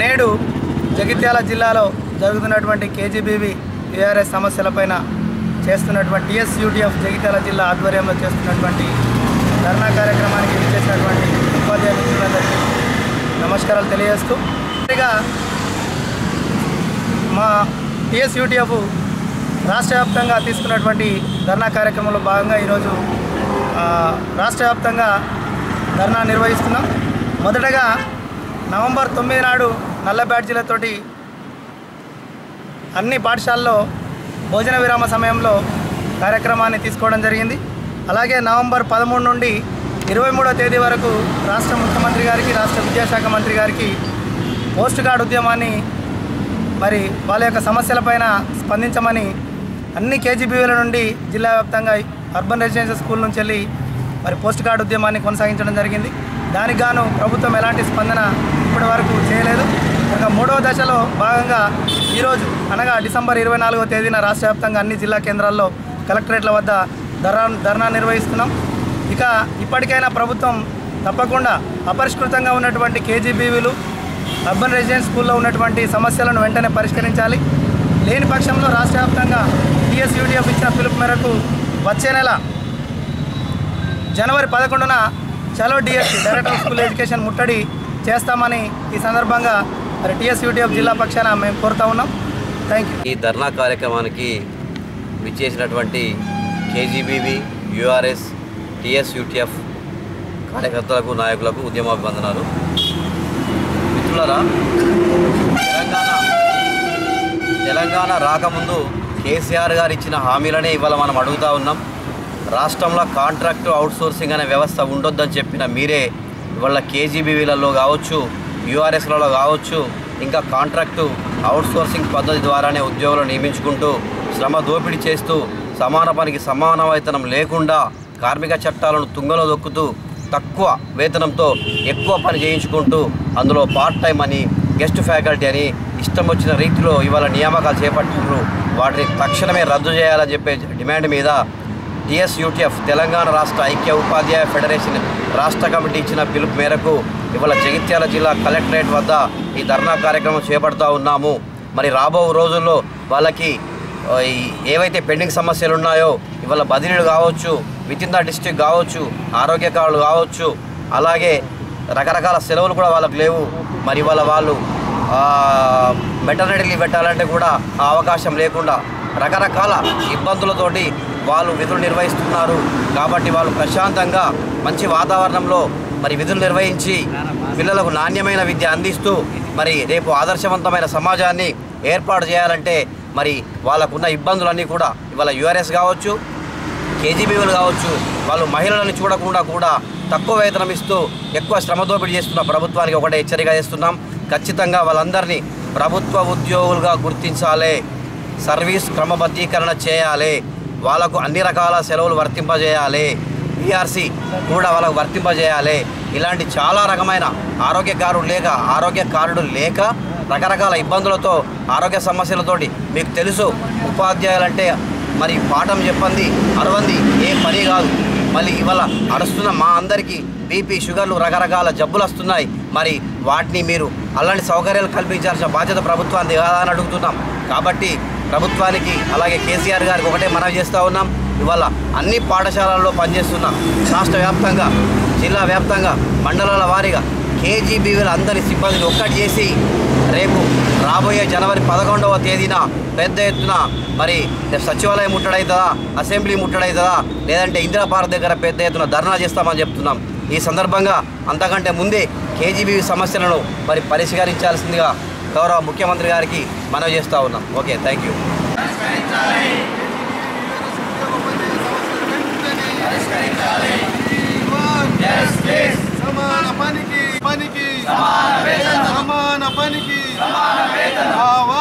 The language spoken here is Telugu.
నేడు జగిత్యాల జిల్లాలో జరుగుతున్నటువంటి కేజీబీవీ టీఆర్ఎస్ సమస్యలపైన చేస్తున్నటువంటి టిఎస్ యూటీఎఫ్ జగిత్యాల జిల్లా ఆధ్వర్యంలో చేస్తున్నటువంటి ధర్నా కార్యక్రమానికి విచ్చేసినటువంటి ఉపాధ్యాయ మిత్రులందరికీ నమస్కారాలు తెలియజేస్తూ ఇక మా టిఎస్ యూటీఎఫ్ రాష్ట్ర వ్యాప్తంగా తీసుకున్నటువంటి ధర్నా కార్యక్రమంలో భాగంగా ఈరోజు ఆ, రాష్ట్ర వ్యాప్తంగా ధర్నా నిర్వహిస్తున్నాం మొదటగా నవంబర్ తొమ్మిది నాడు నల్ల బ్యాడ్జీలతోటి అన్ని పాఠశాలలో భోజన విరామ సమయంలో కార్యక్రమాన్ని తీసుకోవడం జరిగింది అలాగే నవంబర్ పదమూడు నుండి ఇరవై మూడో తేదీ వరకు రాష్ట్ర ముఖ్యమంత్రి గారికి రాష్ట్ర విద్యాశాఖ మంత్రి గారికి పోస్ట్ కార్డ్ ఉద్యమాన్ని మరి వాళ్ళ యొక్క సమస్యలపైన స్పందించమని అన్ని కేజీబీవీల నుండి జిల్లా వ్యాప్తంగా అర్బన్ రెసిడెన్షియల్ స్కూల్ నుంచి వెళ్ళి మరి పోస్ట్ కార్డు ఉద్యమాన్ని కొనసాగించడం జరిగింది దానికి గాను ప్రభుత్వం ఎలాంటి స్పందన ఇప్పటి వరకు చేయలేదు ఇక మూడవ దశలో భాగంగా ఈరోజు అనగా డిసెంబర్ ఇరవై నాలుగో తేదీన రాష్ట్ర వ్యాప్తంగా అన్ని జిల్లా కేంద్రాల్లో కలెక్టరేట్ల వద్ద ధర్నా ధర్నా నిర్వహిస్తున్నాం ఇక ఇప్పటికైనా ప్రభుత్వం తప్పకుండా అపరిష్కృతంగా ఉన్నటువంటి కేజీబీవీలు అర్బన్ రెసిడెన్స్ స్కూల్లో ఉన్నటువంటి సమస్యలను వెంటనే పరిష్కరించాలి లేని పక్షంలో రాష్ట్ర వ్యాప్తంగా టీఎస్ యూడిఎఫ్ ఇచ్చిన పిలుపు మేరకు వచ్చే నెల జనవరి పదకొండున చలో DSC director of school education ముట్టడి చేస్తామని ఈ సందర్భంగా మరి టీఎస్ యూటీఎఫ్ జిల్లా పక్షాన మేము కోరుతా ఉన్నాం థ్యాంక్ యూ ఈ ధర్నా కార్యక్రమానికి విచ్చేసినటువంటి కేజీబీవి యూఆర్ఎస్ టిఎస్ యూటీఎఫ్ కార్యకర్తలకు నాయకులకు ఉద్యమాభివందనాలు మిత్రులరా తెలంగాణ తెలంగాణ రాకముందు కేసీఆర్ గారు ఇచ్చిన హామీలనే ఇవాళ మనం అడుగుతా ఉన్నాం రాష్ట్రంలో కాంట్రాక్టు అవుట్సోర్సింగ్ అనే వ్యవస్థ ఉండొద్దని చెప్పిన మీరే ఇవాళ కేజీబీవీలలో కావచ్చు యూఆర్ఎస్లలో కావచ్చు ఇంకా కాంట్రాక్టు అవుట్సోర్సింగ్ పద్ధతి ద్వారానే ఉద్యోగులను నియమించుకుంటూ శ్రమ దోపిడీ చేస్తూ సమాన పనికి సమాన వేతనం లేకుండా కార్మిక చట్టాలను తుంగలో దొక్కుతూ తక్కువ వేతనంతో ఎక్కువ పని చేయించుకుంటూ అందులో పార్ట్ టైం అని గెస్ట్ ఫ్యాకల్టీ అని ఇష్టం వచ్చిన రీతిలో ఇవాళ నియామకాలు చేపట్టారు వాటిని తక్షణమే రద్దు చేయాలని చెప్పే డిమాండ్ మీద టిఎస్ యూటీఎఫ్ తెలంగాణ రాష్ట్ర ఐక్య ఉపాధ్యాయ ఫెడరేషన్ రాష్ట్ర కమిటీ ఇచ్చిన పిలుపు మేరకు ఇవాళ జగిత్యాల జిల్లా కలెక్టరేట్ వద్ద ఈ ధర్నా కార్యక్రమం చేపడుతూ ఉన్నాము మరి రాబో రోజుల్లో వాళ్ళకి ఆ, ఈ ఏవైతే పెండింగ్ సమస్యలు ఉన్నాయో ఇవాళ బదిలీలు కావచ్చు విత్ ఇన్ ద డిస్టిక్ కావచ్చు ఆరోగ్య కార్డులు కావచ్చు అలాగే రకరకాల సెలవులు కూడా వాళ్ళకి లేవు మరి ఇవాళ వాళ్ళు మెటర్నిటీ లీవ్ పెట్టాలంటే కూడా ఆ అవకాశం లేకుండా రకరకాల ఇబ్బందులతోటి వాళ్ళు విధులు నిర్వహిస్తున్నారు కాబట్టి వాళ్ళు ప్రశాంతంగా మంచి వాతావరణంలో మరి విధులు నిర్వహించి పిల్లలకు నాణ్యమైన విద్య అందిస్తూ మరి రేపు ఆదర్శవంతమైన సమాజాన్ని ఏర్పాటు చేయాలంటే మరి వాళ్ళకున్న ఇబ్బందులన్నీ కూడా ఇవాళ యూఆర్ఎస్ కావచ్చు కేజీబీలు కావచ్చు వాళ్ళు మహిళలను చూడకుండా కూడా తక్కువ వేతనం ఇస్తూ ఎక్కువ శ్రమ దోపిడీ చేస్తున్న ప్రభుత్వానికి ఒకటే హెచ్చరిక చేస్తున్నాం ఖచ్చితంగా వాళ్ళందరినీ ప్రభుత్వ ఉద్యోగులుగా గుర్తించాలి సర్వీస్ క్రమబద్ధీకరణ చేయాలి వాళ్ళకు అన్ని రకాల సెలవులు వర్తింపజేయాలి పిఆర్సీ కూడా వాళ్ళకు వర్తింపజేయాలి ఇలాంటి చాలా రకమైన ఆరోగ్య కార్డు లేక ఆరోగ్య కార్డు లేక రకరకాల ఇబ్బందులతో ఆరోగ్య సమస్యలతోటి మీకు తెలుసు ఉపాధ్యాయులంటే మరి పాఠం చెప్పండి అరవంది ఏ పని కాదు మళ్ళీ ఇవాళ అరుస్తున్న మా అందరికీ బీపీ షుగర్లు రకరకాల జబ్బులు వస్తున్నాయి మరి వాటిని మీరు అలాంటి సౌకర్యాలు కల్పించాల్సిన బాధ్యత ప్రభుత్వాన్ని కాదా అని అడుగుతున్నాం కాబట్టి ప్రభుత్వానికి అలాగే కేసీఆర్ గారికి ఒకటే మనవి చేస్తూ ఉన్నాం ఇవాళ అన్ని పాఠశాలల్లో పనిచేస్తున్న రాష్ట్ర వ్యాప్తంగా జిల్లా వ్యాప్తంగా మండలాల వారీగా కేజీబీవీల అందరి సిబ్బందిని ఒక్కటి చేసి రేపు రాబోయే జనవరి పదకొండవ తేదీన పెద్ద ఎత్తున మరి సచివాలయం ముట్టడవుతుందా అసెంబ్లీ ముట్టడవుతుందా లేదంటే ఇందిరా పార్క్ దగ్గర పెద్ద ఎత్తున ధర్నా చేస్తామని చెప్తున్నాం ఈ సందర్భంగా అంతకంటే ముందే కేజీబీ సమస్యలను మరి పరిష్కరించాల్సిందిగా గౌరవ ముఖ్యమంత్రి గారికి మనవి చేస్తూ ఉన్నాం ఓకే థ్యాంక్ యూ సమాన పనికి పనికి సమాన పనికి